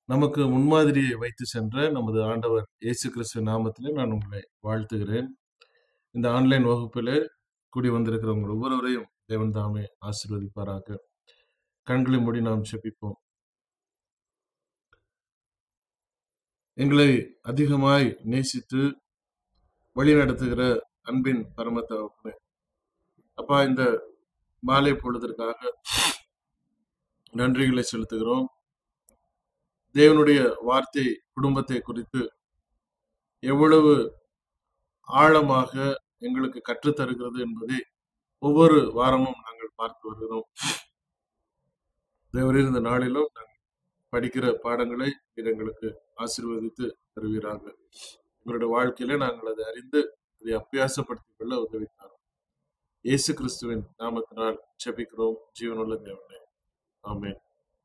நமக்கு முன்மாதிரியை வைத்து சென்ற நமது ஆண்டவர் இயேசு கிறிஸ்துவின் நாமத்திலே நான் உங்களை வாழ்த்துகிறேன் இந்த ஆன்லைன் வகுப்பிலே கூடி வந்திருக்கிற உங்கள் ஒவ்வொருவரையும் தேவன் தாமே ஆசீர்வதிப்பாராக கண்களை மூடி நாம் செபிப்போம் எங்களை அதிகமாய் நேசித்து வழி நடத்துகிற அன்பின் பரம தகப்பனே அப்பா இந்த மாலை பொழுதற்காக நன்றிகளை செலுத்துகிறோம் தேவனுடைய வார்த்தை குடும்பத்தை குறித்து எவ்வளவு ஆழமாக எங்களுக்கு கற்றுத்தருகிறது என்பதை ஒவ்வொரு வாரமும் நாங்கள் பார்த்து வருகிறோம் தேவரீர் இந்த நாளிலும் நாங்கள் படிக்கிற பாடங்களை நீர் எங்களுக்கு ஆசீர்வதித்து தருவீராக எங்களுடைய வாழ்க்கையில நாங்கள் அதை அறிந்து அதை அபியாசப்படுத்திக் கொள்ள உதவித்தாரோம் இயேசு கிறிஸ்துவின் நாமத்தினால் செபிக்கிறோம் ஜீவனுள்ள தேவனே ஆமென்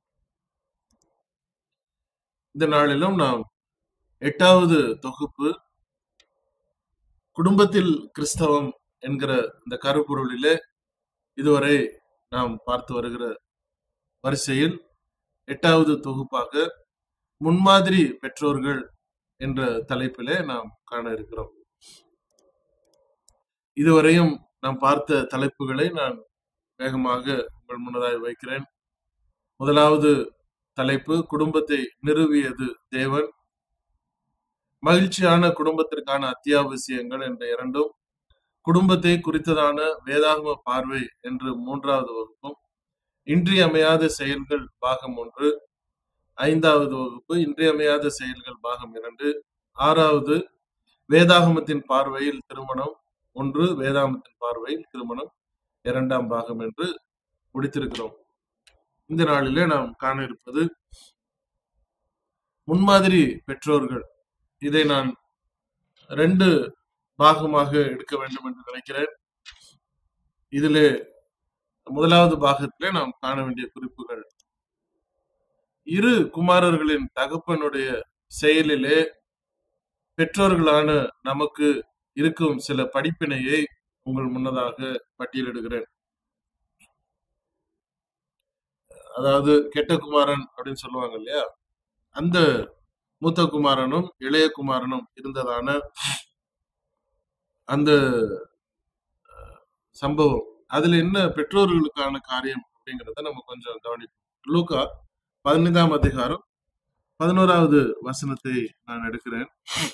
இந்த நாளிலும் நாம் எட்டாவது தொகுப்பு குடும்பத்தில் கிறிஸ்தவம் என்கிற இந்த கருப்பொருளிலே இதுவரை நாம் பார்த்து வருகிற வரிசையில் எட்டாவது தொகுப்பாக முன்மாதிரி பெற்றோர்கள் என்ற தலைப்பிலே நாம் காண இருக்கிறோம் இதுவரையும் நாம் பார்த்த தலைப்புகளை நான் வேகமாக உங்கள் முன்னதாய் வைக்கிறேன் முதலாவது தலைப்பு குடும்பத்தை நிறுவியது தேவன் மகிழ்ச்சியான குடும்பத்திற்கான அத்தியாவசியங்கள் என்ற இரண்டும் குடும்பத்தை குறித்ததான வேதாகம பார்வை என்று மூன்றாவது வகுப்பும் இன்றியமையாத செயல்கள் பாகம் ஒன்று ஐந்தாவது வகுப்பு இன்றியமையாத செயல்கள் பாகம் இரண்டு ஆறாவது வேதாகமத்தின் பார்வையில் திருமணம் ஒன்று வேதாகமத்தின் பார்வையில் திருமணம் இரண்டாம் பாகம் என்று முடித்திருக்கிறோம் இந்த நாளிலே நாம் காண இருப்பது முன்மாதிரி பெற்றோர்கள் இதை நான் ரெண்டு பாகமாக எடுக்க வேண்டும் என்று நினைக்கிறேன் இதிலே முதலாவது பாகத்திலே நாம் காண வேண்டிய குறிப்புகள் இரு குமாரர்களின் தகப்பனுடைய செயலிலே பெற்றோர்களான நமக்கு இருக்கும் சில படிப்பினையை உங்கள் முன்னதாக பட்டியலிடுகிறேன் அதாவது கெட்ட குமாரன் அப்படின்னு சொல்லுவாங்க இல்லையா அந்த மூத்த குமாரனும் இளைய குமாரனும் இருந்ததான அந்த சம்பவம் அதுல என்ன பெற்றோர்களுக்கான காரியம் அப்படிங்கிறத நம்ம கொஞ்சம் கவனிப்போம் லூக்கா பதினைந்தாம் அதிகாரம் பதினோராவது வசனத்தை நான் எடுக்கிறேன்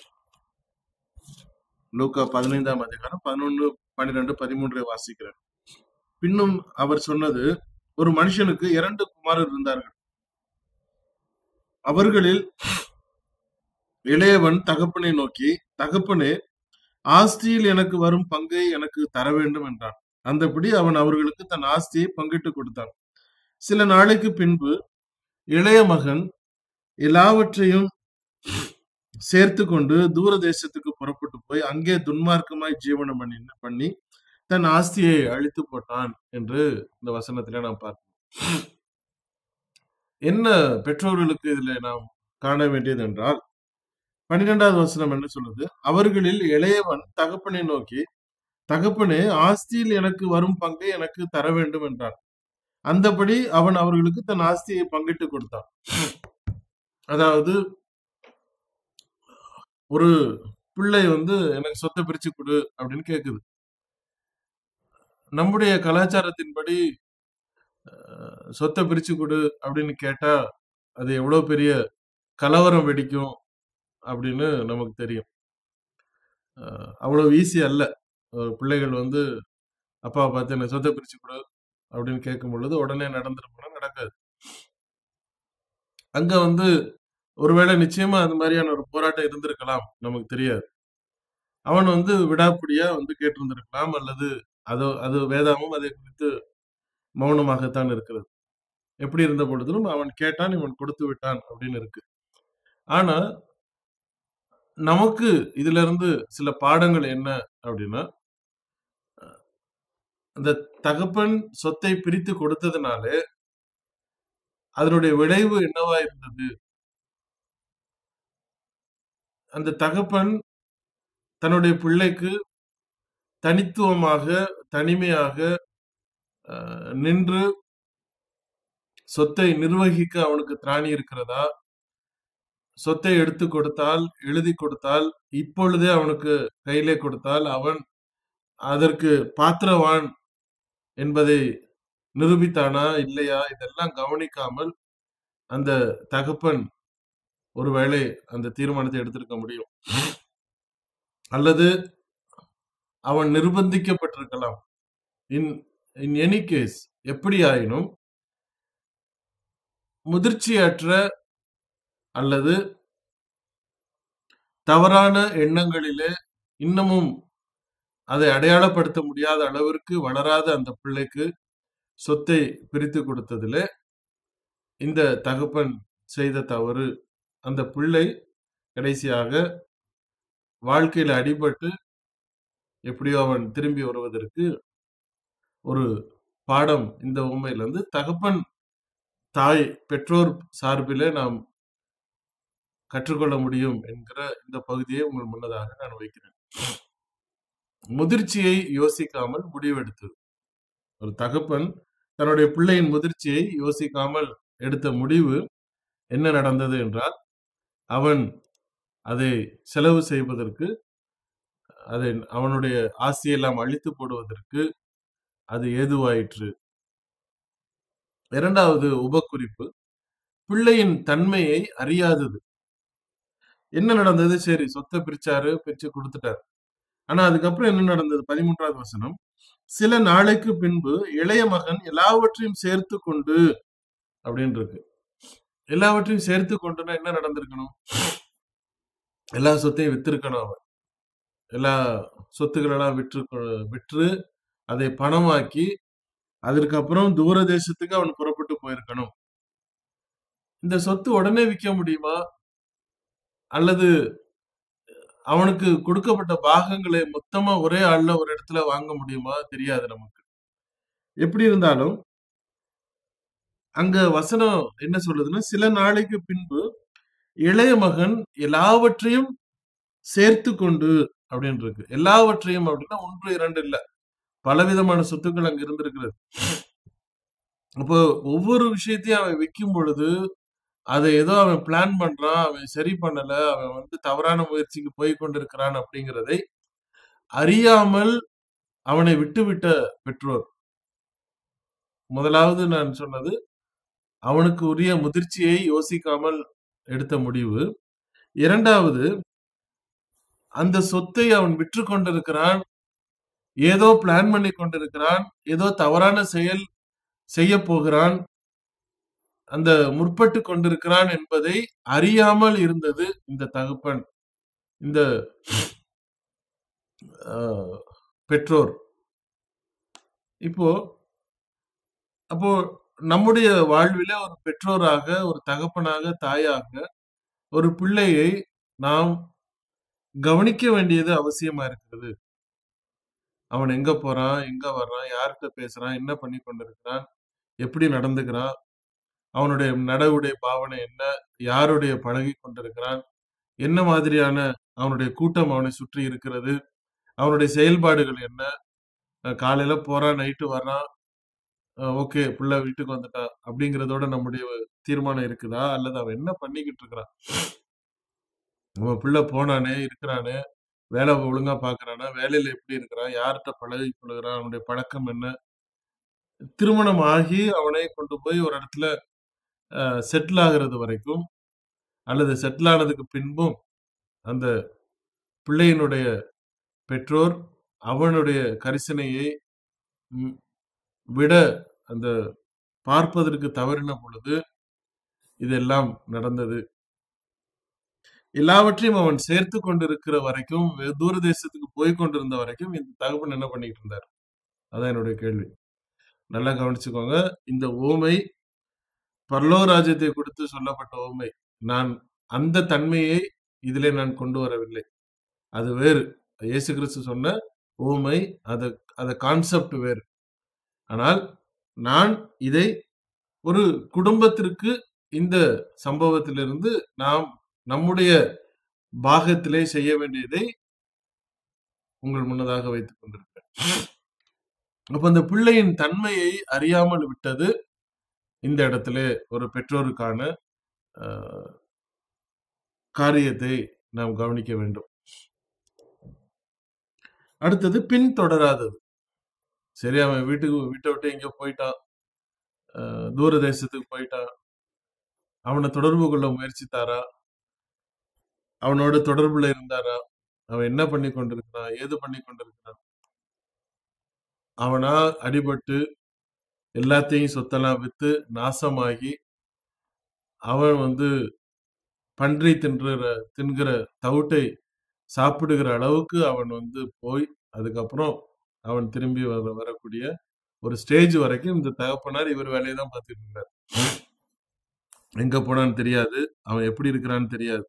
லூக்கா பதினைந்தாம் அதிகாரம் பதினொன்று பன்னிரெண்டு பதிமூன்றை வாசிக்கிறேன் பின்னும் அவர் சொன்னது ஒரு மனுஷனுக்கு இரண்டு குமாரர் இருந்தார்கள் அவர்களில் இளையவன் தகப்பனை நோக்கி தகப்பனே ஆஸ்தியில் எனக்கு வரும் பங்கை எனக்கு தர வேண்டும் என்றான் அந்தபடி அவன் அவர்களுக்கு தன் ஆஸ்தியை பங்கிட்டு கொடுத்தான் சில நாளைக்கு பின்பு இளைய மகன் எல்லாவற்றையும் சேர்த்து கொண்டு தூர தேசத்துக்கு புறப்பட்டு போய் அங்கே துன்மார்க்கமாய் ஜீவனம் பண்ணி பண்ணி தன் ஆஸ்தியை அழித்து போட்டான் என்று இந்த வசனத்திலே நாம் பார்க்கிறோம் என்ன பெற்றோர்களுக்கு இதுல நாம் காண வேண்டியது என்றால் பன்னிரெண்டாவது வசனம் என்ன சொல்லுது அவர்களில் இளையவன் தகப்பனை நோக்கி தகப்பனே ஆஸ்தியில் எனக்கு வரும் பங்கை எனக்கு தர வேண்டும் என்றான் அந்தபடி அவன் அவர்களுக்கு தன் ஆஸ்தியை பங்கிட்டு கொடுத்தான் அதாவது ஒரு பிள்ளை வந்து எனக்கு சொத்தை பிரிச்சு கொடு அப்படின்னு கேக்குது நம்முடைய கலாச்சாரத்தின்படி சொத்தை பிரிச்சு கொடு அப்படின்னு கேட்டா அது எவ்வளவு பெரிய கலவரம் வெடிக்கும் அப்படின்னு நமக்கு தெரியும் அவ்வளவு ஈஸி அல்ல பிள்ளைகள் வந்து அப்பா பார்த்து எனக்கு சொத்தை பிரிச்சு கொடு அப்படின்னு கேட்கும் பொழுது உடனே நடந்துருப்போம்னா நடக்காது அங்க வந்து ஒருவேளை நிச்சயமா அது மாதிரியான ஒரு போராட்டம் இருந்திருக்கலாம் நமக்கு தெரியாது அவன் வந்து விடாப்பிடியா வந்து கேட்டிருந்திருக்கலாம் அல்லது அது அது வேதாமும் அதை குறித்து மௌனமாகத்தான் இருக்கிறது எப்படி இருந்த பொழுதிலும் அவன் கேட்டான் இவன் கொடுத்து விட்டான் அப்படின்னு இருக்கு ஆனா நமக்கு இதுல இருந்து சில பாடங்கள் என்ன அப்படின்னா அந்த தகப்பன் சொத்தை பிரித்து கொடுத்ததுனாலே அதனுடைய விளைவு என்னவா இருந்தது அந்த தகப்பன் தன்னுடைய பிள்ளைக்கு தனித்துவமாக தனிமையாக நின்று சொத்தை நிர்வகிக்க அவனுக்கு திராணி இருக்கிறதா சொத்தை எடுத்து கொடுத்தால் எழுதி கொடுத்தால் இப்பொழுதே அவனுக்கு கையிலே கொடுத்தால் அவன் அதற்கு பாத்திரவான் என்பதை நிரூபித்தானா இல்லையா இதெல்லாம் கவனிக்காமல் அந்த தகப்பன் ஒருவேளை அந்த தீர்மானத்தை எடுத்திருக்க முடியும் அல்லது அவன் நிர்பந்திக்கப்பட்டிருக்கலாம் இன் இன் எனி கேஸ் எப்படி ஆயினும் முதிர்ச்சியற்ற அல்லது தவறான எண்ணங்களிலே இன்னமும் அதை அடையாளப்படுத்த முடியாத அளவிற்கு வளராத அந்த பிள்ளைக்கு சொத்தை பிரித்து கொடுத்ததிலே இந்த தகப்பன் செய்த தவறு அந்த பிள்ளை கடைசியாக வாழ்க்கையில அடிபட்டு எப்படியோ அவன் திரும்பி வருவதற்கு ஒரு பாடம் இந்த உண்மையிலிருந்து தகப்பன் தாய் பெற்றோர் சார்பிலே நாம் கற்றுக்கொள்ள முடியும் என்கிற இந்த பகுதியை உங்கள் முன்னதாக நான் வைக்கிறேன் முதிர்ச்சியை யோசிக்காமல் முடிவெடுத்தது ஒரு தகப்பன் தன்னுடைய பிள்ளையின் முதிர்ச்சியை யோசிக்காமல் எடுத்த முடிவு என்ன நடந்தது என்றால் அவன் அதை செலவு செய்வதற்கு அதை அவனுடைய ஆசையெல்லாம் அழித்து போடுவதற்கு அது ஏதுவாயிற்று இரண்டாவது உபக்குறிப்பு பிள்ளையின் தன்மையை அறியாதது என்ன நடந்தது சரி சொத்தை பிரிச்சாரு பிரிச்சு கொடுத்துட்டாரு ஆனா அதுக்கப்புறம் என்ன நடந்தது பதிமூன்றாவது வசனம் சில நாளைக்கு பின்பு இளைய மகன் எல்லாவற்றையும் சேர்த்து கொண்டு அப்படின்னு இருக்கு எல்லாவற்றையும் சேர்த்து கொண்டுனா என்ன நடந்திருக்கணும் எல்லா சொத்தையும் வித்திருக்கணும் அவன் எல்லா சொத்துக்களெல்லாம் விற்று விற்று அதை பணமாக்கி அதற்கப்புறம் தூர தேசத்துக்கு அவன் புறப்பட்டு போயிருக்கணும் இந்த சொத்து உடனே விற்க முடியுமா அல்லது அவனுக்கு கொடுக்கப்பட்ட பாகங்களை மொத்தமா ஒரே ஆள்ல ஒரு இடத்துல வாங்க முடியுமா தெரியாது நமக்கு எப்படி இருந்தாலும் அங்க வசனம் என்ன சொல்லுதுன்னா சில நாளைக்கு பின்பு இளைய மகன் எல்லாவற்றையும் சேர்த்து கொண்டு அப்படின்னு இருக்கு எல்லாவற்றையும் அப்படின்னா ஒன்று இரண்டு இல்ல பலவிதமான சொத்துக்கள் அங்க இருந்திருக்கிறது அப்போ ஒவ்வொரு விஷயத்தையும் அவன் விற்கும் பொழுது அதை ஏதோ அவன் பிளான் பண்றான் அவன் சரி பண்ணல அவன் வந்து தவறான முயற்சிக்கு போய் கொண்டிருக்கிறான் அப்படிங்கிறதை அறியாமல் அவனை விட்டுவிட்ட பெற்றோர் முதலாவது நான் சொன்னது அவனுக்கு உரிய முதிர்ச்சியை யோசிக்காமல் எடுத்த முடிவு இரண்டாவது அந்த சொத்தை அவன் விற்று கொண்டிருக்கிறான் ஏதோ பிளான் பண்ணி கொண்டிருக்கிறான் ஏதோ தவறான செயல் செய்ய போகிறான் அந்த முற்பட்டு கொண்டிருக்கிறான் என்பதை அறியாமல் இருந்தது இந்த தகப்பன் இந்த பெற்றோர் இப்போ அப்போ நம்முடைய வாழ்வில ஒரு பெற்றோராக ஒரு தகப்பனாக தாயாக ஒரு பிள்ளையை நாம் கவனிக்க வேண்டியது அவசியமா இருக்கிறது அவன் எங்க போறான் எங்க வர்றான் யார்கிட்ட பேசுறான் என்ன பண்ணி கொண்டிருக்கிறான் எப்படி நடந்துக்கிறான் அவனுடைய நடவுடைய பாவனை என்ன யாருடைய பழகி கொண்டிருக்கிறான் என்ன மாதிரியான அவனுடைய கூட்டம் அவனை சுற்றி இருக்கிறது அவனுடைய செயல்பாடுகள் என்ன காலையில போறான் நைட்டு வர்றான் ஓகே பிள்ளை வீட்டுக்கு வந்துட்டான் அப்படிங்கறதோட நம்முடைய தீர்மானம் இருக்குதா அல்லது அவன் என்ன பண்ணிக்கிட்டு இருக்கிறான் அவன் பிள்ளை போனானே இருக்கிறானே வேலை ஒழுங்கா பாக்குறானா வேலையில எப்படி இருக்கிறான் யார்கிட்ட பழகி கொள்கிறான் அவனுடைய பழக்கம் என்ன திருமணம் ஆகி அவனை கொண்டு போய் ஒரு இடத்துல செட்டில் ஆகிறது வரைக்கும் அல்லது செட்டில் ஆனதுக்கு பின்பும் அந்த பிள்ளையினுடைய பெற்றோர் அவனுடைய கரிசனையை விட அந்த பார்ப்பதற்கு தவறின பொழுது இதெல்லாம் நடந்தது எல்லாவற்றையும் அவன் சேர்த்து கொண்டிருக்கிற வரைக்கும் தூர தேசத்துக்கு போய் கொண்டிருந்த வரைக்கும் இந்த தகப்பன் என்ன பண்ணிட்டு இருந்தார் அதான் என்னுடைய கேள்வி நல்லா கவனிச்சுக்கோங்க இந்த ஓமை பரலோராஜ்யத்தை கொடுத்து சொல்லப்பட்ட ஓமை நான் அந்த தன்மையை இதிலே நான் கொண்டு வரவில்லை அது வேறு இயேசு கிறிஸ்து சொன்ன ஓமை அது அந்த கான்செப்ட் வேறு ஆனால் நான் இதை ஒரு குடும்பத்திற்கு இந்த சம்பவத்திலிருந்து நாம் நம்முடைய பாகத்திலே செய்ய வேண்டியதை உங்கள் முன்னதாக வைத்துக் கொண்டிருக்கிறேன் அப்ப அந்த பிள்ளையின் தன்மையை அறியாமல் விட்டது இந்த இடத்துல ஒரு பெற்றோருக்கான காரியத்தை நாம் கவனிக்க வேண்டும் அடுத்தது பின் தொடராதது சரி அவன் வீட்டுக்கு வீட்டை விட்டு எங்கேயோ போயிட்டான் அஹ் தூர தேசத்துக்கு போயிட்டான் அவனை தொடர்பு கொள்ள முயற்சித்தாரா அவனோட தொடர்புல இருந்தாரா அவன் என்ன பண்ணி கொண்டிருக்கிறான் ஏது பண்ணி கொண்டிருக்கிறான் அவனா அடிபட்டு எல்லாத்தையும் சொத்தெல்லாம் வித்து நாசமாகி அவன் வந்து பன்றி தின்ற தின்கிற தவிட்டை சாப்பிடுகிற அளவுக்கு அவன் வந்து போய் அதுக்கப்புறம் அவன் திரும்பி வர வரக்கூடிய ஒரு ஸ்டேஜ் வரைக்கும் இந்த தகப்பனார் இவர் வேலையை தான் பார்த்துட்டு இருந்தார் எங்க போனான்னு தெரியாது அவன் எப்படி இருக்கிறான்னு தெரியாது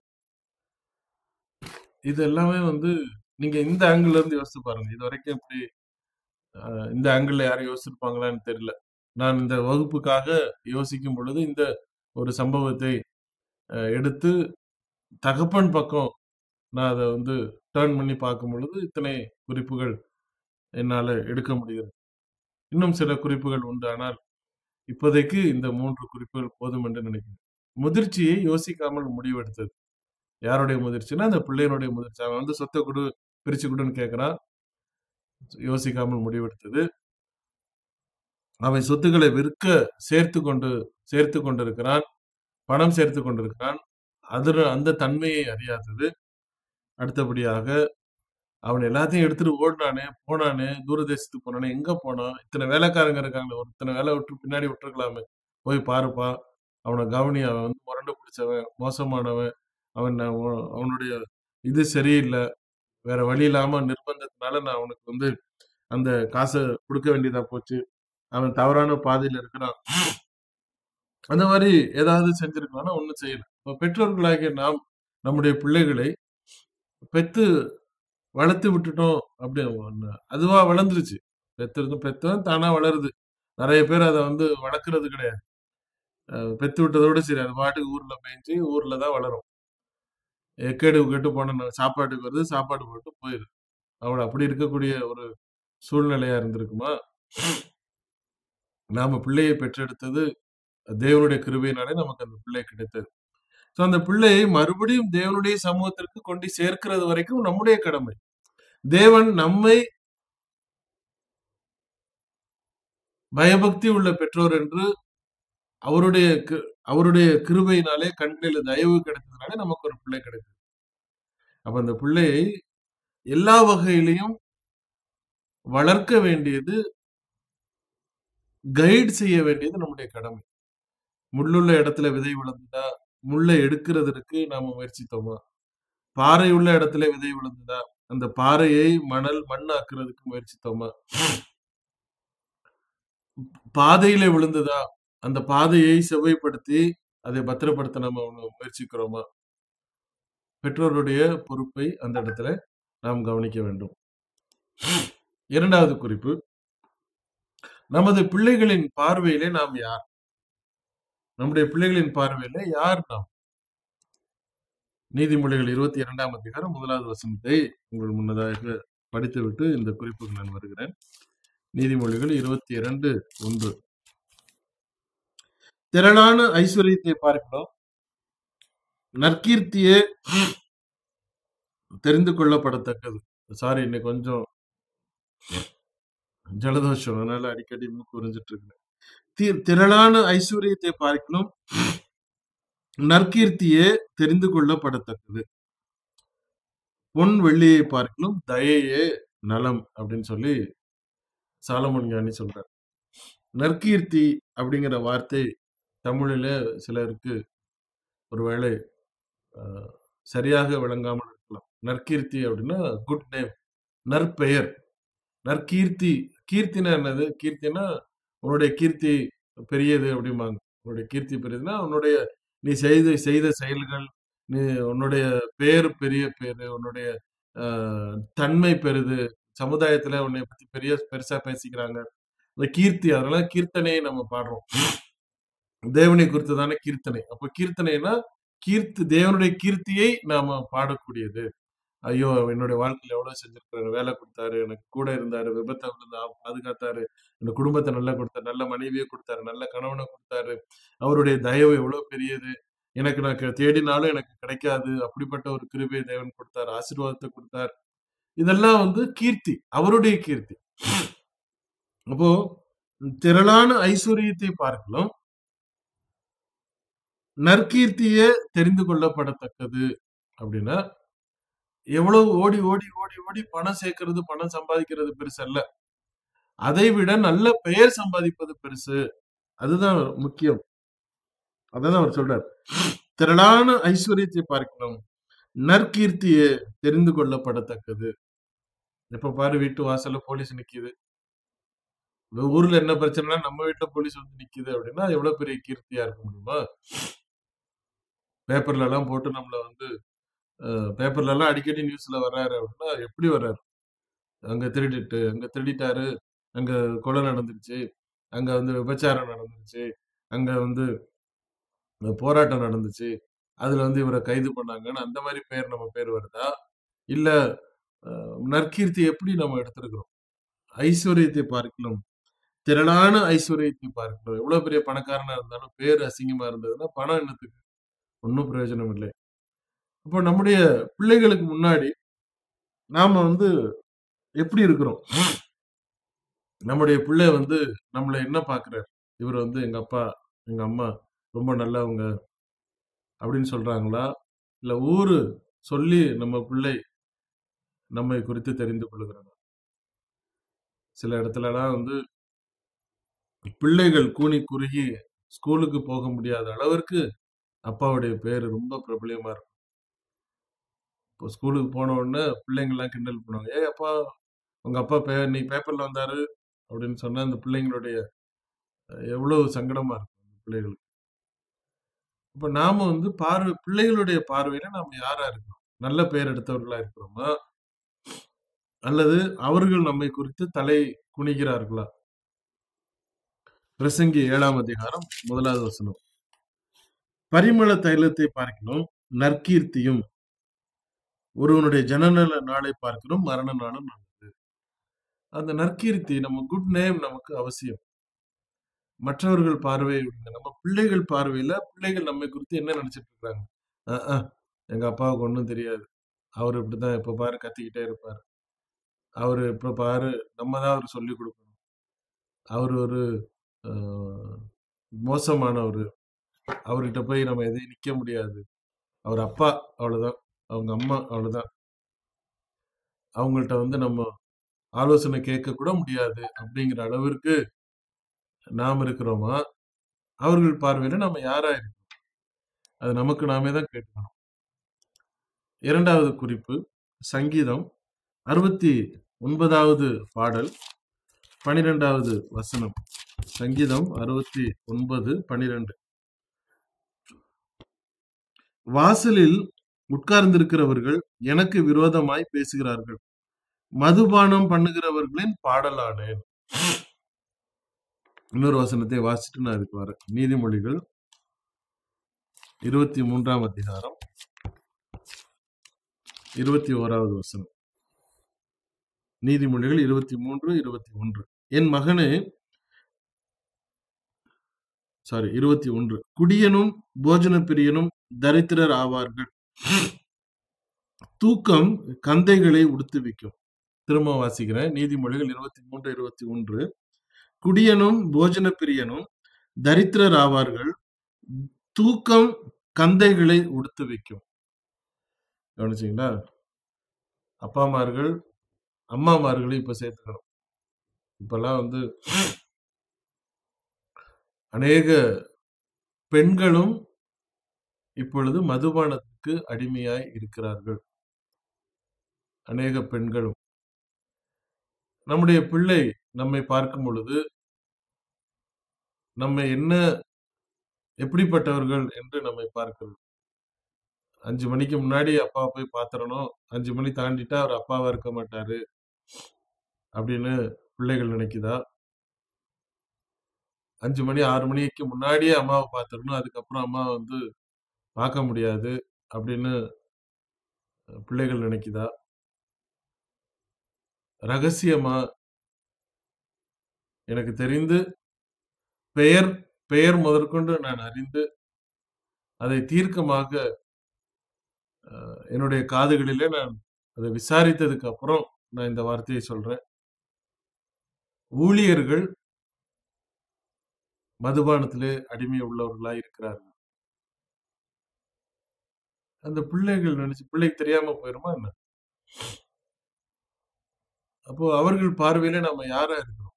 இது எல்லாமே வந்து நீங்க இந்த ஆங்கிள் இருந்து யோசிச்சு பாருங்க இது வரைக்கும் எப்படி அஹ், இந்த ஆங்கிள் யாரும் யோசிச்சிருப்பாங்களான்னு தெரியல நான் இந்த வகுப்புக்காக யோசிக்கும் பொழுது இந்த ஒரு சம்பவத்தை அஹ், எடுத்து தகப்பன் பக்கம் நான் அதை வந்து டேர்ன் பண்ணி பார்க்கும் பொழுது இத்தனை குறிப்புகள் என்னால எடுக்க முடிகிறது இன்னும் சில குறிப்புகள் உண்டு ஆனால் இப்போதைக்கு இந்த மூன்று குறிப்புகள் போதும் என்று நினைக்கிறேன் முதிர்ச்சியை யோசிக்காமல் முடிவெடுத்தது யாருடைய முதிர்ச்சினா அந்த பிள்ளையனுடைய முதிர்ச்சி அவன் வந்து சொத்தை கொடு பிரிச்சு கொடுன்னு கேட்கிறான் யோசிக்காமல் முடிவெடுத்தது அவன் சொத்துக்களை விற்க சேர்த்து கொண்டு சேர்த்து கொண்டிருக்கிறான் பணம் சேர்த்து கொண்டிருக்கிறான் அது அந்த தன்மையை அறியாதது அடுத்தபடியாக அவன் எல்லாத்தையும் எடுத்துட்டு ஓடினானே போனானே தூரதேசத்துக்கு போனானே எங்க போனான் இத்தனை வேலைக்காரங்க இருக்காங்க ஒரு இத்தனை வேலை விட்டு பின்னாடி விட்டுருக்கலாமே போய் பாருப்பா அவனை கவனி அவன் வந்து முரண்டு பிடிச்சவன் மோசமானவன் அவன் நான் உ- அவனுடைய இது சரியில்லை வேற வழி இல்லாம நிர்பந்தத்தினால நான் அவனுக்கு வந்து அந்த காசை கொடுக்க வேண்டியதா போச்சு அவன் தவறான பாதையில இருக்கிறான் அந்த மாதிரி ஏதாவது செஞ்சிருக்கானா ஒண்ணும் செய்யல இப்ப பெற்றோர்களாகிய நாம் நம்முடைய பிள்ளைகளை பெத்து வளர்த்து விட்டுட்டோம் அப்படி ஒண்ணு அதுவா வளர்ந்துருச்சு பெத்திருந்தும் பெத்தவன் தானா வளருது நிறைய பேர் அதை வந்து வளர்க்கறது கிடையாது அஹ் பெத்து விட்டதோட சரி அது பாட்டுக்கு ஊர்ல மேய்ஞ்சி ஊர்ல தான் வளரும் எக்கேடு கெட்டு போன சாப்பாட்டுக்கு வருது சாப்பாடு போட்டு போயிடுது அவளை அப்படி இருக்கக்கூடிய ஒரு சூழ்நிலையா இருந்திருக்குமா நாம பிள்ளையை பெற்றெடுத்தது தேவனுடைய கிருபையினாலே நமக்கு அந்த பிள்ளை கிடைத்தது சோ அந்த பிள்ளையை மறுபடியும் தேவனுடைய சமூகத்திற்கு கொண்டு சேர்க்கிறது வரைக்கும் நம்முடைய கடமை தேவன் நம்மை பயபக்தி உள்ள பெற்றோர் என்று அவருடைய கி- அவருடைய கிருபையினாலே கண்களில் தயவு கிடைத்ததுனாலே நமக்கு ஒரு பிள்ளை கிடைத்தது அப்ப அந்த பிள்ளையை எல்லா வகையிலையும் வளர்க்க வேண்டியது கைட் செய்ய வேண்டியது நம்முடைய கடமை முள்ளுள்ள இடத்துல விதை விழுந்ததா முள்ளை எடுக்கிறதற்கு நாம முயற்சித்தோமா பாறை உள்ள இடத்துல விதை விழுந்ததா அந்த பாறையை மணல் மண்ணாக்குறதுக்கு முயற்சித்தோமா பாதையில விழுந்ததா அந்த பாதையை செவ்வைப்படுத்தி அதை பத்திரப்படுத்த நம்ம ஒண்ணு முயற்சிக்கிறோமா பெற்றோருடைய பொறுப்பை அந்த இடத்துல நாம் கவனிக்க வேண்டும் இரண்டாவது குறிப்பு நமது பிள்ளைகளின் பார்வையிலே நாம் யார் நம்முடைய பிள்ளைகளின் பார்வையில யார் நாம் நீதிமொழிகள் இருபத்தி இரண்டாம் அதிகாரம் முதலாவது வசனத்தை உங்கள் முன்னதாக படித்துவிட்டு இந்த குறிப்புக்கு நான் வருகிறேன் நீதிமொழிகள் இருபத்தி இரண்டு ஒன்று திரளான ஐஸ்வர்யத்தை பார்க்கிறோம் நற்கீர்த்தியே தெரிந்து கொள்ளப்படத்தக்கது சாரி இன்னைக்கு கொஞ்சம் ஜலதோஷம் அதனால அடிக்கடி மூக்கு உறிஞ்சிட்டு இருக்கிறேன் தி- திரளான ஐஸ்வர்யத்தை பார்க்கணும் நற்கீர்த்தியே தெரிந்து கொள்ளப்படத்தக்கது பொன் வெள்ளியை பார்க்கலும் தயையே நலம் அப்படின்னு சொல்லி சாலமன் ஞானி சொல்றார் நற்கீர்த்தி அப்படிங்கிற வார்த்தை தமிழில சிலருக்கு ஒருவேளை அஹ், சரியாக விளங்காமல் இருக்கலாம் நற்கீர்த்தி அப்படின்னா குட் நேம் நற்பெயர் நற்கீர்த்தி கீர்த்தினா என்னது கீர்த்தினா உன்னுடைய கீர்த்தி பெரியது அப்படிம்பாங்க உன்னுடைய கீர்த்தி பெரியதுன்னா உன்னுடைய நீ செய்த செய்த செயல்கள் நீ உன்னுடைய பேர் பெரிய பேரு உன்னுடைய ஆஹ், தன்மை பெரிது சமுதாயத்துல உன்னை பத்தி பெரிய பெருசா பேசிக்கிறாங்க இந்த கீர்த்தி அதனால கீர்த்தனையை நம்ம பாடுறோம் தேவனை குறித்து தானே கீர்த்தனை அப்போ கீர்த்தனைனா கீர்த்தி தேவனுடைய கீர்த்தியை நாம பாடக்கூடியது ஐயோ என்னுடைய வாழ்க்கையில எவ்வளவு செஞ்சிருக்காரு வேலை கொடுத்தாரு எனக்கு கூட இருந்தாரு விபத்தை விழுந்து ஆ- பாதுகாத்தாரு இந்த குடும்பத்தை நல்லா கொடுத்தாரு நல்ல மனைவியை கொடுத்தாரு நல்ல கணவனை கொடுத்தாரு அவருடைய தயவு எவ்வளவு பெரியது எனக்கு நான் க- தேடினாலும் எனக்கு கிடைக்காது அப்படிப்பட்ட ஒரு கிருபை தேவன் கொடுத்தார் ஆசீர்வாதத்தை கொடுத்தார் இதெல்லாம் வந்து கீர்த்தி அவருடைய கீர்த்தி அப்போ திரளான ஐஸ்வர்யத்தை பார்க்கலாம் நற்கீர்த்தியே தெரிந்து கொள்ளப்படத்தக்கது அப்படின்னா எவ்வளவு ஓடி ஓடி ஓடி ஓடி பணம் சேர்க்கிறது பணம் சம்பாதிக்கிறது பெருசு அல்ல அதை விட நல்ல பெயர் சம்பாதிப்பது பெருசு அதுதான் முக்கியம் அதான் அவர் சொல்றார் திரளான ஐஸ்வர்யத்தை பார்க்கணும் நற்கீர்த்தியே தெரிந்து கொள்ளப்படத்தக்கது எப்ப பாரு வீட்டு வாசல்ல போலீஸ் நிக்குது இந்த ஊர்ல என்ன பிரச்சனைனா நம்ம வீட்டுல போலீஸ் வந்து நிக்குது அப்படின்னா அது எவ்வளவு பெரிய கீர்த்தியா இருக்க முடியுமா பேப்பர்ல எல்லாம் போட்டு நம்மள வந்து அஹ், பேப்பர்ல எல்லாம் அடிக்கடி நியூஸ்ல வர்றாரு அப்படின்னா எப்படி வர்றாரு அங்க திருடிட்டு அங்க திருடிட்டாரு அங்க கொலை நடந்துருச்சு அங்க வந்து விபச்சாரம் நடந்துருச்சு அங்க வந்து போராட்டம் நடந்துச்சு அதுல வந்து இவரை கைது பண்ணாங்கன்னு அந்த மாதிரி பேர் நம்ம பேர் வருதா இல்ல அஹ், நற்கீர்த்தி எப்படி நம்ம எடுத்திருக்கிறோம் ஐஸ்வர்யத்தை பார்க்கலாம் திரளான ஐஸ்வர்யத்தை பார்க்கிறோம் எவ்வளவு பெரிய பணக்காரனா இருந்தாலும் பேர் அசிங்கமா இருந்ததுன்னா பணம் என்னத்துக்கு ஒன்றும் பிரயோஜனம் இல்லை அப்போ நம்முடைய பிள்ளைகளுக்கு முன்னாடி நாம வந்து எப்படி இருக்கிறோம் நம்முடைய பிள்ளை வந்து நம்மளை என்ன பாக்குறாரு இவர் வந்து எங்க அப்பா எங்க அம்மா ரொம்ப நல்லவங்க அப்படின்னு சொல்றாங்களா இல்ல ஊரு சொல்லி நம்ம பிள்ளை நம்மை குறித்து தெரிந்து கொள்கிறாங்க சில இடத்துலலாம் வந்து பிள்ளைகள் கூனி குறுகி ஸ்கூலுக்கு போக முடியாத அளவிற்கு அப்பாவுடைய பேர் ரொம்ப பிரபலியமா இருக்கும் இப்போ ஸ்கூலுக்கு போன உடனே பிள்ளைங்க எல்லாம் கிண்டல் பண்ணுவாங்க ஏய் அப்பா உங்க அப்பா பே நீ பேப்பர்ல வந்தாரு அப்படின்னு சொன்னா அந்த பிள்ளைங்களுடைய அஹ், எவ்வளவு சங்கடமா இருக்கும் அந்த பிள்ளைகளுக்கு இப்ப நாம வந்து பார்வை பிள்ளைகளுடைய பார்வையில நாம யாரா இருக்கிறோம் நல்ல பெயர் எடுத்தவர்களா இருக்கிறோமா அல்லது அவர்கள் நம்மை குறித்து தலை குனிகிறார்களா பிரசங்கி ஏழாம் அதிகாரம் முதலாவது வசனம் பரிமள தைலத்தை பார்க்கிறோம் நற்கீர்த்தியும் ஒருவனுடைய ஜனநல நாளை பார்க்கிறோம் மரண நாளும் நல்லது அந்த நற்கீர்த்தி நம்ம குட் நேம் நமக்கு அவசியம் மற்றவர்கள் பார்வை விடுங்க. நம்ம பிள்ளைகள் பார்வையில பிள்ளைகள் நம்மை குறித்து என்ன நினைச்சிட்டு இருக்காங்க அஹ், அஹ், எங்க அப்பாவுக்கு ஒண்ணும் தெரியாது அவர் இப்படிதான் எப்ப பாரு கத்திக்கிட்டே இருப்பாரு அவரு இப்ப பாரு நம்ம தான் அவரு சொல்லி கொடுக்கணும் அவர் ஒரு அஹ், மோசமானவர் அவர்கிட்ட போய் நம்ம எதையும் நிக்க முடியாது அவர் அப்பா அவ்வளவுதான் அவங்க அம்மா அவ்வளவுதான் அவங்கள்ட்ட வந்து நம்ம ஆலோசனை கேட்க கூட முடியாது அப்படிங்கிற அளவிற்கு நாம் இருக்கிறோமா அவர்கள் பார்வையில நம்ம யாரா இருக்கோம் அது நமக்கு நாமே தான் கேட்கணும் இரண்டாவது குறிப்பு சங்கீதம் அறுபத்தி ஒன்பதாவது பாடல் பனிரெண்டாவது வசனம் சங்கீதம் அறுபத்தி ஒன்பது பனிரெண்டு வாசலில் உட்கார்ந்திருக்கிறவர்கள் எனக்கு விரோதமாய் பேசுகிறார்கள் மதுபானம் பண்ணுகிறவர்களின் பாடலானேன் இன்னொரு வசனத்தை வாசிட்டு நான் இதுக்கு வரேன் நீதிமொழிகள் இருபத்தி மூன்றாம் அதிகாரம் இருபத்தி ஓராவது வசனம் நீதிமொழிகள் இருபத்தி மூன்று இருபத்தி ஒன்று என் மகனே சாரி இருபத்தி ஒன்று குடியனும் போஜன பிரியனும் தரித்திரர் ஆவார்கள் தூக்கம் கந்தைகளை உடுத்துவிக்கும் திரும்ப வாசிக்கிறேன் நீதிமொழிகள் இருபத்தி மூன்று இருபத்தி ஒன்று குடியனும் போஜன பிரியனும் தரித்திரர் ஆவார்கள் தூக்கம் கந்தைகளை உடுத்து வைக்கும் கவனிச்சிங்களா அப்பாமார்கள் அம்மாமார்களையும் இப்ப சேர்த்துக்கணும் இப்பெல்லாம் வந்து அநேக பெண்களும் இப்பொழுது மதுபானத்துக்கு அடிமையாய் இருக்கிறார்கள் அநேக பெண்களும் நம்முடைய பிள்ளை நம்மை பார்க்கும் பொழுது நம்மை என்ன எப்படிப்பட்டவர்கள் என்று நம்மை பார்க்கிறது அஞ்சு மணிக்கு முன்னாடி அப்பா போய் பாத்திரணும் அஞ்சு மணி தாண்டிட்டா அவர் அப்பாவா இருக்க மாட்டாரு அப்படின்னு பிள்ளைகள் நினைக்குதா அஞ்சு மணி ஆறு மணிக்கு முன்னாடியே அம்மாவை பார்த்துடணும் அதுக்கப்புறம் அம்மா வந்து பார்க்க முடியாது அப்படின்னு பிள்ளைகள் நினைக்குதா ரகசியமா எனக்கு தெரிந்து பெயர் பெயர் முதற்கொண்டு நான் அறிந்து அதை தீர்க்கமாக அஹ், என்னுடைய காதுகளிலே நான் அதை விசாரித்ததுக்கு அப்புறம் நான் இந்த வார்த்தையை சொல்றேன் ஊழியர்கள் மதுபானத்திலே அடிமை உள்ளவர்களாய் இருக்கிறார்கள் அந்த பிள்ளைகள் நினைச்சு பிள்ளைக்கு தெரியாம போயிருமா என்ன அப்போ அவர்கள் பார்வையில நாம யாரா இருக்கிறோம்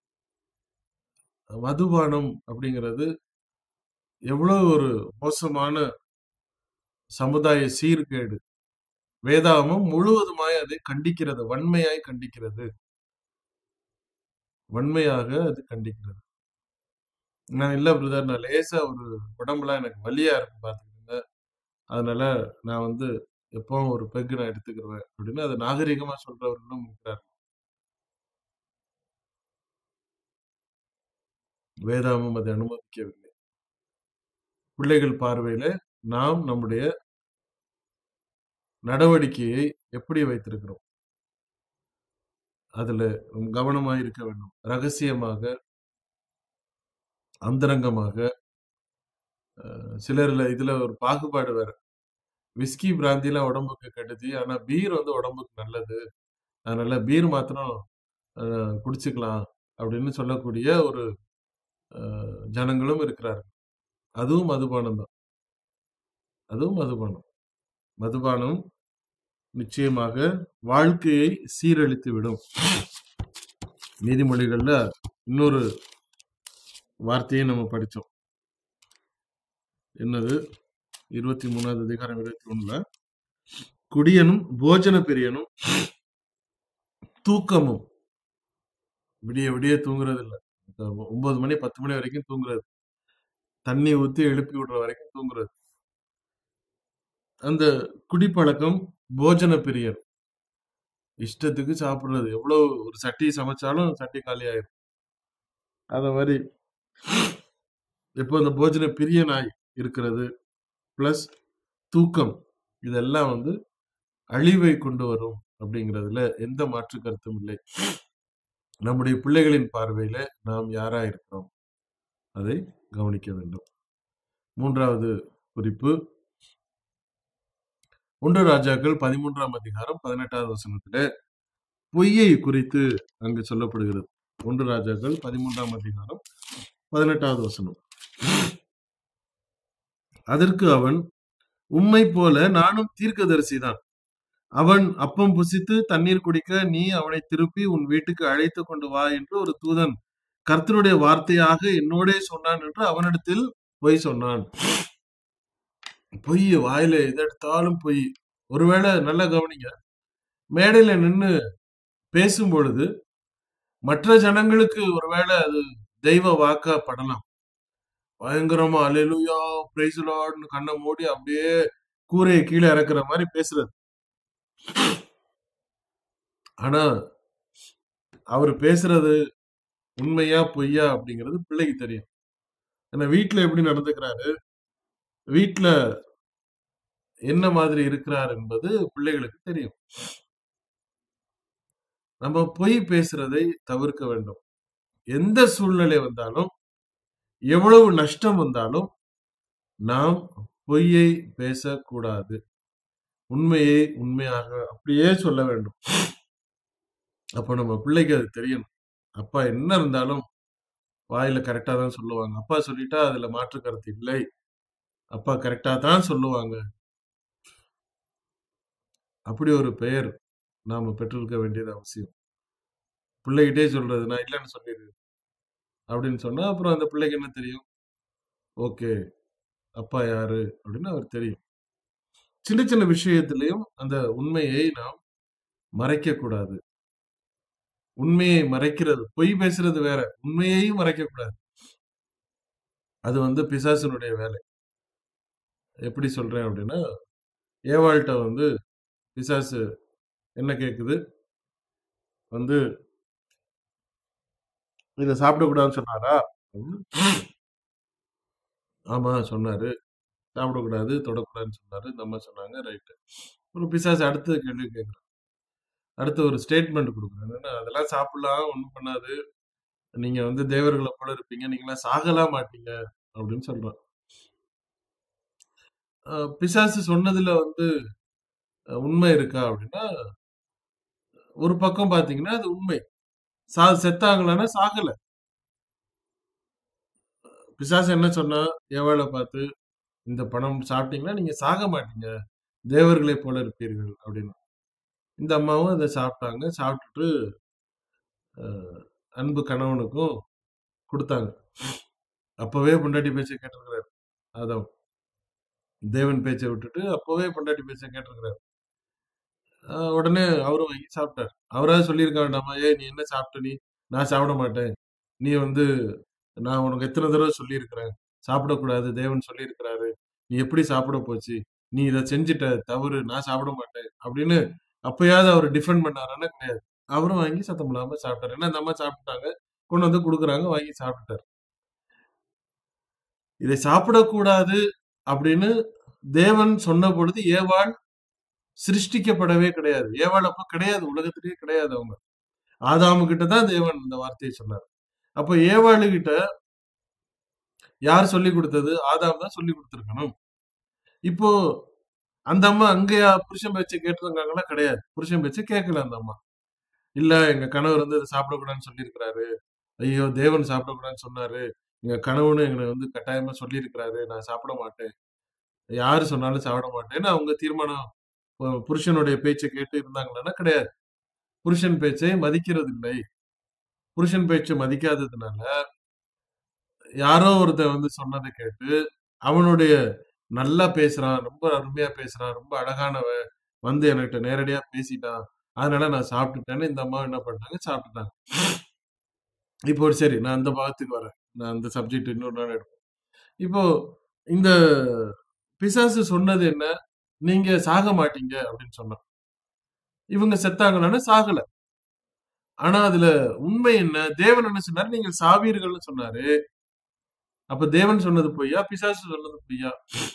மதுபானம் அப்படிங்கிறது எவ்வளவு ஒரு மோசமான சமுதாய சீர்கேடு வேதாகமம் முழுவதுமாய் அதை கண்டிக்கிறது வன்மையாய் கண்டிக்கிறது வன்மையாக அது கண்டிக்கிறது நான் இல்ல பிரதர் நான் லேசா ஒரு உடம்புலாம் எனக்கு வலியா இருக்கு பாத்துக்கிட்டுங்க அதனால நான் வந்து எப்பவும் ஒரு பெக்கு நான் எடுத்துக்கிருவேன் அப்படின்னு அதை நாகரிகமா சொல்றவர்களும் இருக்கிறார் வேதாகமம் அதை அனுமதிக்கவில்லை பிள்ளைகள் பார்வையில நாம் நம்முடைய நடவடிக்கையை எப்படி வைத்திருக்கிறோம் அதுல கவனமா இருக்க வேண்டும் ரகசியமாக அந்தரங்கமாக அஹ், சிலர்ல இதுல ஒரு பாகுபாடு வேற விஸ்கி பிராந்திலாம் உடம்புக்கு கெடுதி ஆனா பீர் வந்து உடம்புக்கு நல்லது அதனால பீர் மாத்திரம் அஹ், குடிச்சுக்கலாம் அப்படின்னு சொல்லக்கூடிய ஒரு அஹ், ஜனங்களும் இருக்கிறார்கள் அதுவும் மதுபானம் தான் அதுவும் மதுபானம் மதுபானம் நிச்சயமாக வாழ்க்கையை சீரழித்து விடும் நீதிமொழிகள்ல இன்னொரு வார்த்தையை நம்ம படிச்சோம் என்னது இருபத்தி மூணாவது அதிகாரம் இருபத்தி ஒண்ணுல குடியனும் போஜன பிரியனும் தூக்கமும் விடிய விடிய தூங்குறது இல்ல இந்த ஒன்பது மணி பத்து மணி வரைக்கும் தூங்குறது தண்ணி ஊத்தி எழுப்பி விடுற வரைக்கும் தூங்குறது அந்த குடிப்பழக்கம் போஜன பிரியர் இஷ்டத்துக்கு சாப்பிடுறது எவ்வளவு ஒரு சட்டி சமைச்சாலும் சட்டி காலி ஆயிரும் அத மாதிரி இப்போ இந்த போஜன பிரியனாய் இருக்கிறது பிளஸ் தூக்கம் இதெல்லாம் வந்து அழிவை கொண்டு வரும் அப்படிங்கிறதுல எந்த மாற்று கருத்தும் இல்லை நம்முடைய பிள்ளைகளின் பார்வையில நாம் யாரா இருக்கிறோம் அதை கவனிக்க வேண்டும் மூன்றாவது குறிப்பு ஒன்று ராஜாக்கள் பதிமூன்றாம் அதிகாரம் பதினெட்டாவது வசனத்திலே பொய்யை குறித்து அங்கு சொல்லப்படுகிறது ஒன்று ராஜாக்கள் பதிமூன்றாம் அதிகாரம் பதினெட்டாவது வசனம் அதற்கு அவன் உம்மை போல நானும் தீர்க்கதரிசிதான் அவன் அப்பம் புசித்து தண்ணீர் குடிக்க நீ அவனை திருப்பி உன் வீட்டுக்கு அழைத்து கொண்டு வா என்று ஒரு தூதன் கர்த்தருடைய வார்த்தையாக என்னோடே சொன்னான் என்று அவனிடத்தில் பொய் சொன்னான் பொய் வாயில எது எடுத்தாலும் பொய் ஒருவேளை நல்லா கவனிங்க மேடையில நின்னு பேசும் பொழுது மற்ற ஜனங்களுக்கு ஒருவேளை அது தெய்வ வாக்கா படலாம் பயங்கரமா அலையிலுயா பிரைஸ்லாட்னு கண்ணை மூடி அப்படியே கூரையை கீழே இறக்குற மாதிரி பேசுறது ஆனா அவர் பேசுறது உண்மையா பொய்யா அப்படிங்கிறது பிள்ளைக்கு தெரியும் ஏன்னா வீட்டுல எப்படி நடந்துக்கிறாரு வீட்டுல என்ன மாதிரி இருக்கிறார் என்பது பிள்ளைகளுக்கு தெரியும் நம்ம பொய் பேசுறதை தவிர்க்க வேண்டும் எந்த சூழ்நிலை வந்தாலும் எவ்வளவு நஷ்டம் வந்தாலும் நாம் பொய்யை பேசக்கூடாது உண்மையை உண்மையாக அப்படியே சொல்ல வேண்டும் அப்ப நம்ம பிள்ளைக்கு அது தெரியணும் அப்பா என்ன இருந்தாலும் வாயில கரெக்டா தான் சொல்லுவாங்க அப்பா சொல்லிட்டா அதுல மாற்று கருத்து இல்லை அப்பா கரெக்டா தான் சொல்லுவாங்க அப்படி ஒரு பெயர் நாம பெற்றிருக்க வேண்டியது அவசியம் பிள்ளைகிட்டே சொல்றது நான் இல்லைன்னு சொல்லிடு அப்படின்னு சொன்னா அப்புறம் அந்த பிள்ளைக்கு என்ன தெரியும் ஓகே அப்பா யாரு அப்படின்னு அவர் தெரியும் சின்ன சின்ன விஷயத்திலையும் அந்த உண்மையை நாம் மறைக்க கூடாது உண்மையை மறைக்கிறது பொய் பேசுறது வேற உண்மையையும் மறைக்க கூடாது அது வந்து பிசாசனுடைய வேலை எப்படி சொல்றேன் அப்படின்னா ஏவாள்கிட்ட வந்து பிசாசு என்ன கேக்குது வந்து இதை சாப்பிடக்கூடாதுன்னு சொன்னாரா அப்படின்னு. ஆமா சொன்னாரு சாப்பிடக்கூடாது தொடக்கூடாதுன்னு சொன்னாரு இந்த அம்மா சொன்னாங்க ரைட்டு ஒரு பிசாசு அடுத்த கேள்வி கேட்குறேன் அடுத்த ஒரு ஸ்டேட்மெண்ட் கொடுக்குறேன் என்னன்னா அதெல்லாம் சாப்பிடலாம் ஒன்றும் பண்ணாது நீங்க வந்து தேவர்களை போல இருப்பீங்க நீங்களாம் சாகலாம் மாட்டீங்க அப்படின்னு சொல்றான் அஹ், பிசாசு சொன்னதுல வந்து அஹ், உண்மை இருக்கா அப்படின்னா ஒரு பக்கம் பாத்தீங்கன்னா அது உண்மை சா செத்தாங்களான்னா சாகல பிசாசு என்ன சொன்னா ஏவாளை பார்த்து இந்த பணம் சாப்பிட்டீங்கன்னா நீங்க சாக மாட்டீங்க தேவர்களை போல இருப்பீர்கள் அப்படின்னு இந்த அம்மாவும் அதை சாப்பிட்டாங்க சாப்பிட்டுட்டு அஹ், அன்பு கணவனுக்கும் கொடுத்தாங்க அப்பவே பொண்டாட்டி பேச்சை கேட்டிருக்கிறாரு அதான் தேவன் பேச்சை விட்டுட்டு அப்பவே பொண்டாட்டி பேச்சை கேட்டிருக்கிறாரு ஆஹ் உடனே அவரும் வாங்கி சாப்பிட்டார் அவராவது சொல்லியிருக்க வேண்டாமா ஏய் நீ என்ன சாப்பிட்ட நீ நான் சாப்பிட மாட்டேன் நீ வந்து நான் உனக்கு எத்தனை தடவை சொல்லியிருக்கிறேன் சாப்பிடக்கூடாது தேவன் சொல்லியிருக்கிறாரு நீ எப்படி சாப்பிட போச்சு நீ இதை செஞ்சுட்ட தவறு நான் சாப்பிட மாட்டேன் அப்படின்னு அப்பயாவது அவர் டிஃபெண்ட் பண்ணாருன்னா கிடையாது அவரும் வாங்கி சத்தம் இல்லாம சாப்பிட்டாரு ஏன்னா அந்த அம்மா சாப்பிட்டாங்க கொண்டு வந்து கொடுக்குறாங்க வாங்கி சாப்பிட்டாரு இதை சாப்பிடக்கூடாது அப்படின்னு தேவன் சொன்ன பொழுது ஏவாள் சிருஷ்டிக்கப்படவே கிடையாது ஏவாள் அப்ப கிடையாது உலகத்திலேயே கிடையாது அவங்க ஆதாமு கிட்ட தான் தேவன் இந்த வார்த்தையை சொன்னார் அப்ப ஏவாளு கிட்ட யார் சொல்லி கொடுத்தது ஆதாம் தான் சொல்லி கொடுத்திருக்கணும் இப்போ அந்த அம்மா அங்கேயா புருஷன் பேச்சை கேட்டிருக்காங்களா கிடையாது புருஷன் பேச்சை கேட்கல அந்த அம்மா இல்ல எங்க கணவர் வந்து இதை சாப்பிடக்கூடாதுன்னு சொல்லியிருக்கிறாரு ஐயோ தேவன் சாப்பிடக்கூடாதுன்னு சொன்னாரு எங்க கணவனும் எங்களை வந்து கட்டாயமா சொல்லியிருக்கிறாரு நான் சாப்பிட மாட்டேன் யாரு சொன்னாலும் சாப்பிட மாட்டேன்னு அவங்க தீர்மானம் பு- புருஷனுடைய பேச்சை கேட்டு இருந்தாங்களான்னா கிடையாது புருஷன் பேச்சை மதிக்கிறது இல்லை புருஷன் பேச்சை மதிக்காததுனால யாரோ ஒருத்தன் வந்து சொன்னதை கேட்டு அவனுடைய நல்லா பேசுறான் ரொம்ப அருமையா பேசுறான் ரொம்ப அழகானவன் வந்து என்கிட்ட நேரடியா பேசிட்டான் அதனால நான் சாப்பிட்டுட்டேன்னு இந்த அம்மா என்ன பண்ணிட்டாங்க சாப்பிட்டுட்டாங்க இப்போ சரி நான் அந்த பாகத்துக்கு வரேன் நான் அந்த சப்ஜெக்ட் இன்னொரு நாள் எடுப்போம் இப்போ இந்த பிசாசு சொன்னது என்ன நீங்க சாக மாட்டீங்க அப்படின்னு சொன்னான் இவங்க செத்தாங்களான்னா சாகல ஆனா அதுல உண்மை என்ன தேவன் என்ன சொன்னாரு நீங்கள் சாவீர்கள்னு சொன்னாரு அப்ப தேவன் சொன்னது பொய்யா பிசாசு சொன்னது பொய்யா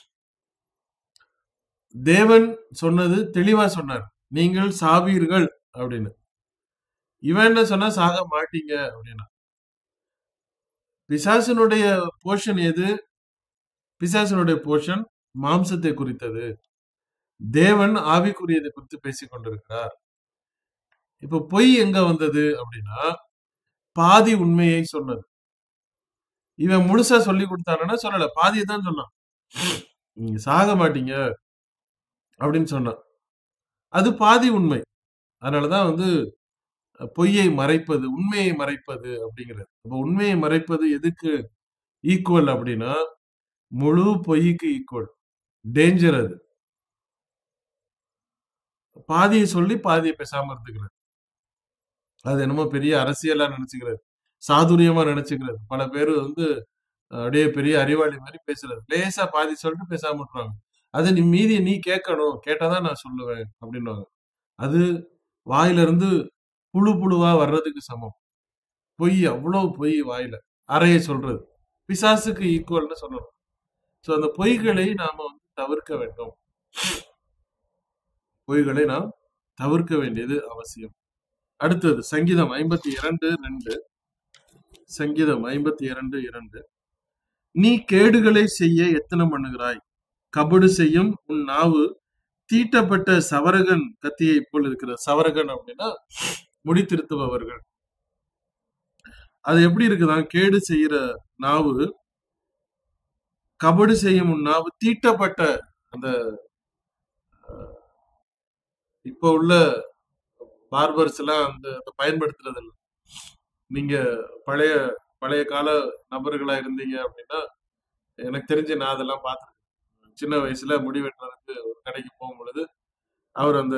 தேவன் சொன்னது தெளிவா சொன்னார் நீங்கள் சாவீர்கள் அப்படின்னு இவன் என்ன சொன்னா சாக மாட்டீங்க அப்படின்னா பிசாசனுடைய போர்ஷன் எது பிசாசனுடைய போர்ஷன் மாம்சத்தை குறித்தது தேவன் ஆவிக்குரியதை குறித்து பேசிக் கொண்டிருக்கிறார் இப்ப பொய் எங்க வந்தது அப்படின்னா பாதி உண்மையை சொன்னது இவன் முழுசா சொல்லி கொடுத்தானா சொல்லல பாதியை தான் சொன்னான் நீங்க சாக மாட்டீங்க அப்படின்னு சொன்னான் அது பாதி உண்மை அதனாலதான் வந்து பொய்யை மறைப்பது உண்மையை மறைப்பது அப்படிங்கிறது அப்ப உண்மையை மறைப்பது எதுக்கு ஈக்குவல் அப்படின்னா முழு பொய்க்கு ஈக்குவல் டேஞ்சர் அது பாதியை சொல்லி பாதியை பேசாம இருந்துக்கிறது அது என்னமோ பெரிய அரசியலா நினைச்சுக்கிறது சாதுரியமா நினைச்சுக்கிறது பல பேர் வந்து அப்படியே பெரிய அறிவாளி மாதிரி பேசுறது லேசா பாதி சொல்லிட்டு பேசாம விட்டுறாங்க அது நீ மீதி நீ கேட்கணும் கேட்டாதான் நான் சொல்லுவேன் அப்படின்னுவாங்க அது வாயில இருந்து புழு புழுவா வர்றதுக்கு சமம் பொய் அவ்வளவு பொய் வாயில அறைய சொல்றது பிசாசுக்கு ஈக்குவல்னு சொல்லணும் சோ அந்த பொய்களை நாம வந்து தவிர்க்க வேண்டும் பொய்களை நாம் தவிர்க்க வேண்டியது அவசியம் அடுத்தது சங்கீதம் ஐம்பத்தி இரண்டு ரெண்டு சங்கீதம் ஐம்பத்தி இரண்டு இரண்டு நீ கேடுகளை செய்ய எத்தனை பண்ணுகிறாய் கபடு செய்யும் உன் நாவு தீட்டப்பட்ட சவரகன் கத்தியை போல் இருக்கிற சவரகன் அப்படின்னா முடி திருத்துபவர்கள் அது எப்படி இருக்குதான் கேடு செய்யற நாவு கபடு செய்யும் உன் நாவு தீட்டப்பட்ட அந்த இப்ப உள்ள பார்பர்ஸ் எல்லாம் அந்த அந்த பயன்படுத்துறது இல்லை நீங்க பழைய பழைய கால நபர்களா இருந்தீங்க அப்படின்னா எனக்கு தெரிஞ்சு நான் அதெல்லாம் பார்த்துருக்கேன் சின்ன வயசுல முடி வெட்டுறதுக்கு ஒரு கடைக்கு போகும் பொழுது அவர் அந்த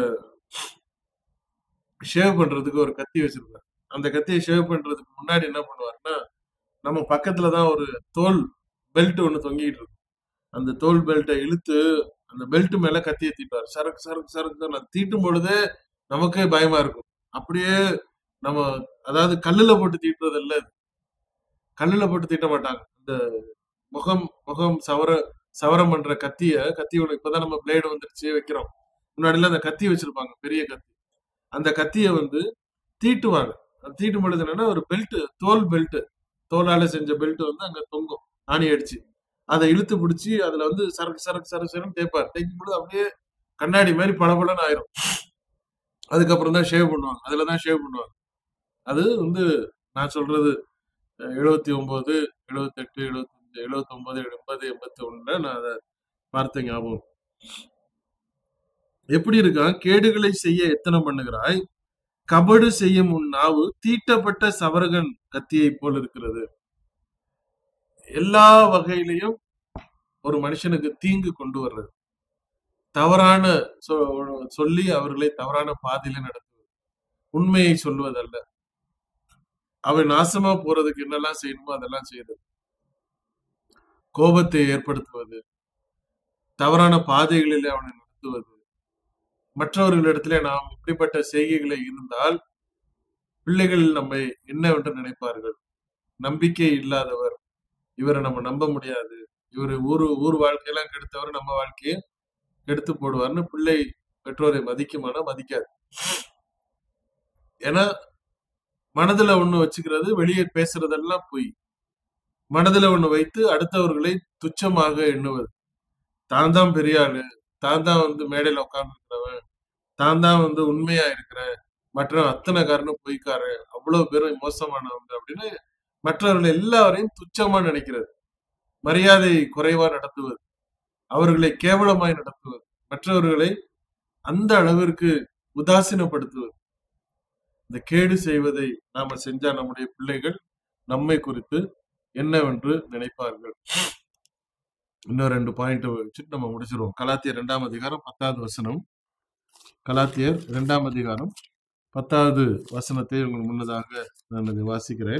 ஷேவ் பண்றதுக்கு ஒரு கத்தி வச்சிருப்பார் அந்த கத்தியை ஷேவ் பண்றதுக்கு முன்னாடி என்ன பண்ணுவாருன்னா நம்ம பக்கத்துல தான் ஒரு தோல் பெல்ட் ஒண்ணு தொங்கிட்டு இருக்கும் அந்த தோல் பெல்ட்டை இழுத்து அந்த பெல்ட் மேல கத்தியை தீட்டுவார் சரக்கு சரக்கு சரக்கு தீட்டும் பொழுதே நமக்கே பயமா இருக்கும் அப்படியே நம்ம அதாவது கல்லுல போட்டு தீட்டுறது இல்ல இது. கல்லுல போட்டு தீட்ட மாட்டாங்க இந்த முகம் முகம் சவர சவரம் பண்ற கத்திய கத்தியோட இப்பதான் நம்ம பிளேடு வந்துருச்சு வைக்கிறோம் முன்னாடிலாம் அந்த கத்தி வச்சிருப்பாங்க பெரிய கத்தி அந்த கத்திய வந்து தீட்டுவாங்க அது தீட்டும் பொழுது என்னன்னா ஒரு பெல்ட் தோல் பெல்ட் தோலால செஞ்ச பெல்ட் வந்து அங்க தொங்கும் ஆணி அடிச்சு அதை இழுத்து பிடிச்சி அதுல வந்து சரக்கு சரக்கு சரக்கு சரக்கு தேய்ப்பார் தேய்க்கும் பொழுது அப்படியே கண்ணாடி மாதிரி பளபளன்னு ஆயிரும் அதுக்கப்புறம் தான் ஷேவ் பண்ணுவாங்க அதுல தான் ஷேவ் பண்ணுவாங்க அது வந்து நான் சொல்றது எழுபத்தி ஒன்பது எழுபத்தெட்டு எழுபத்தஞ்சு எழுபத்தி ஒன்பது எண்பது எண்பத்தி ஒண்ணுல நான் அதை பார்த்த ஞாபகம் எப்படி இருக்கான் கேடுகளை செய்ய எத்தனை பண்ணுகிறாய் கபடு செய்யும் உன் நாவு தீட்டப்பட்ட சவரகன் கத்தியை போல் இருக்கிறது எல்லா வகையிலையும் ஒரு மனுஷனுக்கு தீங்கு கொண்டு வர்றது தவறான சொ- சொல்லி அவர்களை தவறான பாதையில நடத்துவது உண்மையை சொல்வதல்ல அவன் நாசமா போறதுக்கு என்னெல்லாம் செய்யணுமோ அதெல்லாம் செய்யுது கோபத்தை ஏற்படுத்துவது தவறான பாதைகளிலே அவனை நடத்துவது மற்றவர்களிடத்திலே நாம் இப்படிப்பட்ட செய்கைகளை இருந்தால் பிள்ளைகள் நம்மை என்னவென்று நினைப்பார்கள் நம்பிக்கை இல்லாதவர் இவரை நம்ம நம்ப முடியாது இவர் ஊர் ஊர் வாழ்க்கையெல்லாம் கெடுத்தவர் நம்ம வாழ்க்கையை கெடுத்து போடுவார்னு பிள்ளை பெற்றோரை மதிக்குமானா மதிக்காது ஏன்னா மனதுல ஒண்ணு வச்சுக்கிறது வெளியே பேசுறதெல்லாம் பொய் மனதுல ஒண்ணு வைத்து அடுத்தவர்களை துச்சமாக எண்ணுவது தான் தான் பெரிய ஆளு தான் தான் வந்து மேடையில உட்கார்ந்து இருக்கிறவன் தான் தான் வந்து உண்மையா இருக்கிறேன் மற்ற அத்தனை காரணம் பொய்க்காரன் அவ்வளவு பேரும் மோசமானவங்க அப்படின்னு மற்றவர்கள் எல்லாரையும் துச்சமா நினைக்கிறது மரியாதை குறைவா நடத்துவது அவர்களை கேவலமாய் நடத்துவது மற்றவர்களை அந்த அளவிற்கு உதாசீனப்படுத்துவது இந்த கேடு செய்வதை நாம செஞ்சா நம்முடைய பிள்ளைகள் நம்மை குறித்து என்னவென்று நினைப்பார்கள் இன்னும் ரெண்டு பாயிண்ட் வச்சுட்டு நம்ம முடிச்சிருவோம் கலாத்தியர் இரண்டாம் அதிகாரம் பத்தாவது வசனம் கலாத்தியர் இரண்டாம் அதிகாரம் பத்தாவது வசனத்தை உங்களுக்கு முன்னதாக நான் அதை வாசிக்கிறேன்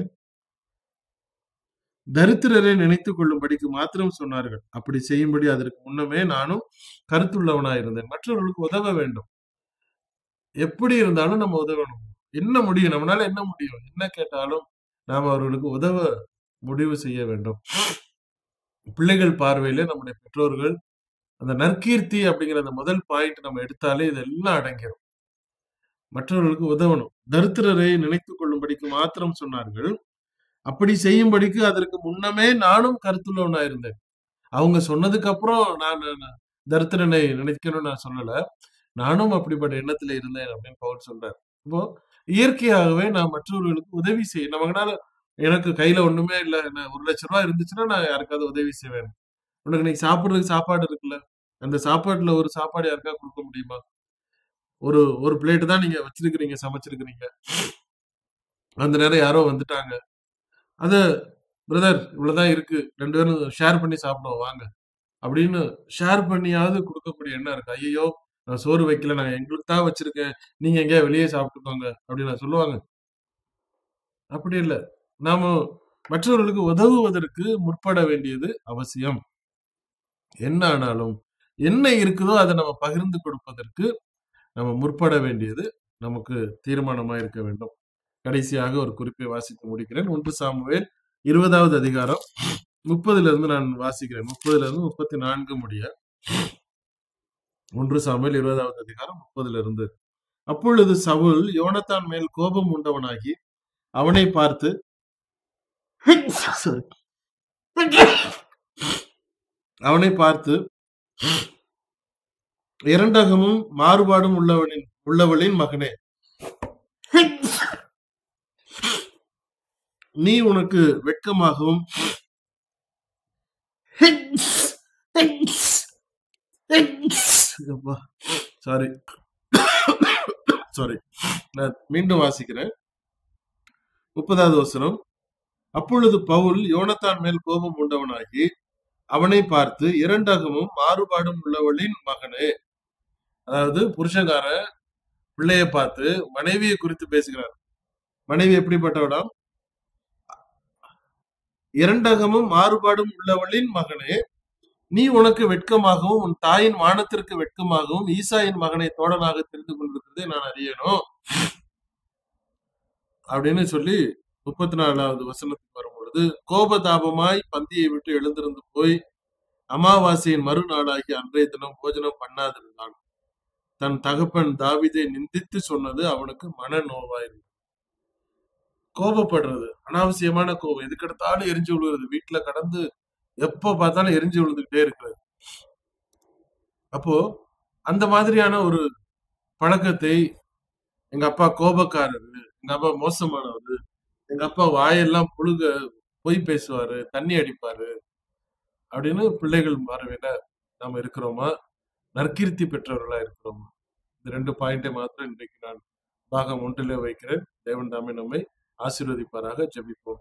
தரித்திரரை நினைத்துக் கொள்ளும்படிக்கு மாத்திரம் சொன்னார்கள் அப்படி செய்யும்படி அதற்கு முன்னமே நானும் கருத்துள்ளவனாயிருந்தேன் மற்றவர்களுக்கு உதவ வேண்டும் எப்படி இருந்தாலும் நம்ம உதவணும் என்ன முடியும் நம்மளால என்ன முடியும் என்ன கேட்டாலும் நாம் அவர்களுக்கு உதவ முடிவு செய்ய வேண்டும் பிள்ளைகள் பார்வையில நம்முடைய பெற்றோர்கள் அந்த நற்கீர்த்தி அப்படிங்கிற அந்த முதல் பாயிண்ட் நம்ம எடுத்தாலே இதெல்லாம் அடங்கிடும் மற்றவர்களுக்கு உதவணும் தரித்திரரை நினைத்துக் கொள்ளும்படிக்கு மாத்திரம் சொன்னார்கள் அப்படி செய்யும்படிக்கு அதற்கு முன்னமே நானும் கருத்துள்ளவனா இருந்தேன் அவங்க சொன்னதுக்கு அப்புறம் நான் நான் தரித்திரனை நினைக்கணும்னு நான் சொல்லல நானும் அப்படிப்பட்ட எண்ணத்துல இருந்தேன் அப்படின்னு பவுல் சொல்றாரு இப்போ இயற்கையாகவே நான் மற்றவர்களுக்கு உதவி செய்ய நம்மனால எனக்கு கையில ஒண்ணுமே இல்ல என்ன ஒரு லட்ச ரூபாய் இருந்துச்சுன்னா நான் யாருக்காவது உதவி செய்வேன் உனக்கு இன்னைக்கு சாப்பிடுறதுக்கு சாப்பாடு இருக்குல்ல அந்த சாப்பாட்டுல ஒரு சாப்பாடு யாருக்கா கொடுக்க முடியுமா ஒரு ஒரு பிளேட் தான் நீங்க வச்சிருக்கிறீங்க சமைச்சிருக்கிறீங்க அந்த நேரம் யாரோ வந்துட்டாங்க அத பிரதர் இவ்வளவுதான் இருக்கு ரெண்டு பேரும் ஷேர் பண்ணி சாப்பிடுவோம் வாங்க அப்படின்னு ஷேர் பண்ணியாவது கொடுக்கக்கூடிய எண்ணம் இருக்கு ஐயோ நான் சோறு வைக்கல நான் எங்களுக்கு தான் வச்சிருக்கேன் நீங்க எங்கேயா வெளியே சாப்பிட்டுக்கோங்க அப்படின்னு நான் சொல்லுவாங்க அப்படி இல்லை நாம மற்றவர்களுக்கு உதவுவதற்கு முற்பட வேண்டியது அவசியம் என்ன ஆனாலும் என்ன இருக்குதோ அதை நம்ம பகிர்ந்து கொடுப்பதற்கு நம்ம முற்பட வேண்டியது நமக்கு தீர்மானமா இருக்க வேண்டும் கடைசியாக ஒரு குறிப்பை வாசித்து முடிக்கிறேன் ஒன்று சாமுவேல் இருபதாவது அதிகாரம் முப்பதுல இருந்து நான் வாசிக்கிறேன் முப்பதுல இருந்து முப்பத்தி நான்கு முடிய ஒன்று சாமுவேல் இருபதாவது அதிகாரம் முப்பதுல இருந்து அப்பொழுது சவுல் யோனத்தான் மேல் கோபம் உண்டவனாகி அவனை பார்த்து sorry. அவனை பார்த்து இரண்டகமும் மாறுபாடும் உள்ளவனின் உள்ளவளின் மகனே நீ உனக்கு வெட்கமாகவும் சாரி சாரி நான் மீண்டும் வாசிக்கிறேன் முப்பதாவது வசனம் அப்பொழுது பவுல் யோனத்தான் மேல் கோபம் உண்டவனாகி அவனை பார்த்து இரண்டகமும் மாறுபாடும் உள்ளவளின் மகனே அதாவது புருஷங்காரன் பிள்ளைய பார்த்து மனைவியை குறித்து பேசுகிறார் மனைவி எப்படிப்பட்டவடாம் இரண்டகமும் மாறுபாடும் உள்ளவளின் மகனே நீ உனக்கு வெட்கமாகவும் உன் தாயின் வானத்திற்கு வெட்கமாகவும் ஈசாயின் மகனை தோழனாக தெரிந்து கொண்டிருக்கிறதை நான் அறியணும் அப்படின்னு சொல்லி முப்பத்தி நாலாவது வசனத்துக்கு வரும்பொழுது கோபதாபமாய் பந்தியை விட்டு எழுந்திருந்து போய் அமாவாசையின் மறுநாளாகி அன்றைய தினம் போஜனம் பண்ணாதிருந்தான் தன் தகப்பன் தாவிதை நிந்தித்து சொன்னது அவனுக்கு மன நோவாயிருந்தது கோபப்படுறது அனாவசியமான கோபம் எதுக்கெடுத்தாலும் எரிஞ்சு விழுகிறது வீட்டுல கடந்து எப்ப பார்த்தாலும் எரிஞ்சு விழுந்துகிட்டே இருக்கிறது அப்போ அந்த மாதிரியான ஒரு பழக்கத்தை எங்க அப்பா கோபக்காரரு எங்க அப்பா மோசமானவர் எங்க அப்பா வாயெல்லாம் புழுக பொய் பேசுவாரு தண்ணி அடிப்பாரு அப்படின்னு பிள்ளைகள் மாறவிட நாம இருக்கிறோமா நற்கீர்த்தி பெற்றவர்களா இருக்கிறோமா இந்த ரெண்டு பாயிண்டை மாத்திரம் இன்றைக்கு நான் பாகம் ஒன்றிலே வைக்கிறேன் தேவன் தாமே நம்மை ஆசீர்வதிப்பாராக ஜெபிப்போம்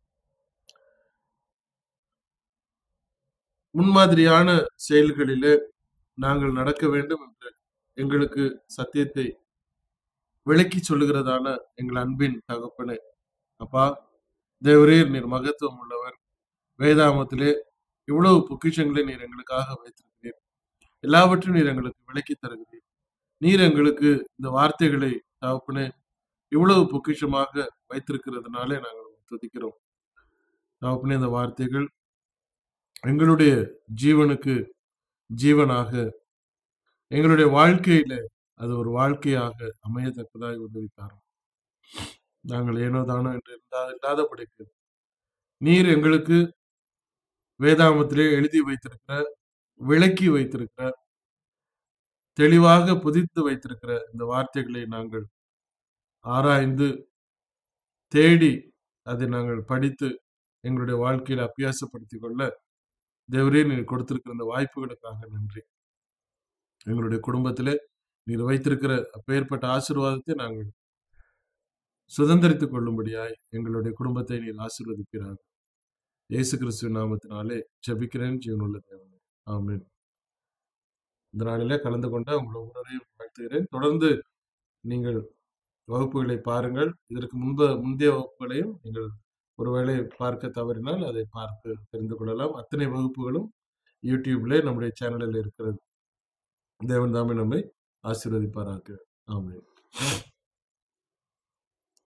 முன்மாதிரியான செயல்களிலே நாங்கள் நடக்க வேண்டும் என்று எங்களுக்கு சத்தியத்தை விளக்கி சொல்லுகிறதான எங்கள் அன்பின் தகப்பனே அப்பா தேவரீர் நீர் மகத்துவம் உள்ளவர் வேதாமத்திலே இவ்வளவு பொக்கிஷங்களை நீர் எங்களுக்காக வைத்திருக்கிறீர் எல்லாவற்றையும் நீர் எங்களுக்கு விளக்கி தருகிறீர் நீர் எங்களுக்கு இந்த வார்த்தைகளை தகப்பனே இவ்வளவு பொக்கிஷமாக வைத்திருக்கிறதுனாலே நாங்கள் துதிக்கிறோம் தகப்பனே இந்த வார்த்தைகள் எங்களுடைய ஜீவனுக்கு ஜீவனாக எங்களுடைய வாழ்க்கையில அது ஒரு வாழ்க்கையாக அமையத்தக்கதாக உதவித்தாரோம் நாங்கள் ஏனோ தானோ என்று இருந்தா இல்லாதபடிக்கு நீர் எங்களுக்கு வேதாமத்திலே எழுதி வைத்திருக்கிற விளக்கி வைத்திருக்கிற தெளிவாக புதித்து வைத்திருக்கிற இந்த வார்த்தைகளை நாங்கள் ஆராய்ந்து தேடி அதை நாங்கள் படித்து எங்களுடைய வாழ்க்கையில அபியாசப்படுத்திக் கொள்ள தேவரே நீர் கொடுத்திருக்கிற இந்த வாய்ப்புகளுக்காக நன்றி எங்களுடைய குடும்பத்திலே நீர் வைத்திருக்கிற அப்பேற்பட்ட ஆசீர்வாதத்தை நாங்கள் சுதந்திரித்துக் கொள்ளும்படியாய் எங்களுடைய குடும்பத்தை நீர் ஆசீர்வதிக்கிறார் இயேசு கிறிஸ்துவின் நாமத்தினாலே ஜெபிக்கிறேன் ஜீவனுள்ள தேவனே ஆமென் இந்த நாளிலே கலந்து கொண்ட உங்களை ஒவ்வொருவரையும் வாழ்த்துகிறேன் தொடர்ந்து நீங்கள் வகுப்புகளை பாருங்கள் இதற்கு முன்பு முந்தைய வகுப்புகளையும் நீங்கள் ஒருவேளை பார்க்க தவறினால் அதை பார்த்து தெரிந்து கொள்ளலாம் அத்தனை வகுப்புகளும் யூடியூப்ல நம்முடைய சேனலில் இருக்கிறது தேவன் தாமே நம்மை ஆசீர்வதிப்பாராக ஆமென்